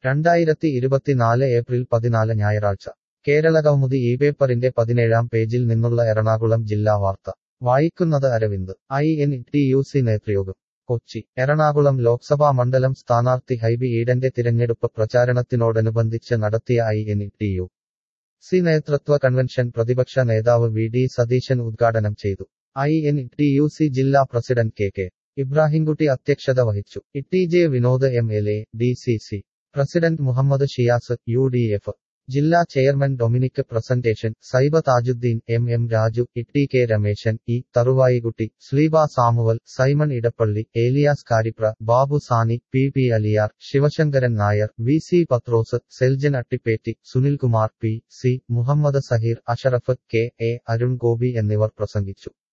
രണ്ടായിരത്തി ഇരുപത്തിനാല് ഏപ്രിൽ പതിനാല് ഞായറാഴ്ച കേരളകൗമുദി ഈ പേപ്പറിന്റെ പതിനേഴാം പേജിൽ നിന്നുള്ള എറണാകുളം ജില്ലാ വാർത്ത വായിക്കുന്നത് Aravind I N T U C നേതൃയോഗം കൊച്ചി എറണാകുളം ലോക്സഭാ മണ്ഡലം സ്ഥാനാർത്ഥി ഹൈബി ഈഡന്റെ തിരഞ്ഞെടുപ്പ് പ്രചാരണത്തിനോടനുബന്ധിച്ച് നടത്തിയ I N T U C നേതൃത്വ കൺവെൻഷൻ പ്രതിപക്ഷ നേതാവ് വി ഡി സതീശൻ ഉദ്ഘാടനം ചെയ്തു I N T U C ജില്ലാ പ്രസിഡന്റ് കെ കെ ഇബ്രാഹിംകുട്ടി അധ്യക്ഷത വഹിച്ചു E J Vinod M L A D C C president Muhammad Shiyas U D F ജില്ലാ chairman Dominic Presentation Saiba Thajudheen M M Raju Itty K Rameshan E Tharuvaikutty Sleeba Samuel Simon Edappally Elias Karipra Babu Sani P P Aliyar Sivasankaran Nair V C Pathros Seljan Attippetty Sunilkumar P C Muhammad Saheer Ashraf K A Arun Gopi എന്നിവർ പ്രസംഗിച്ചു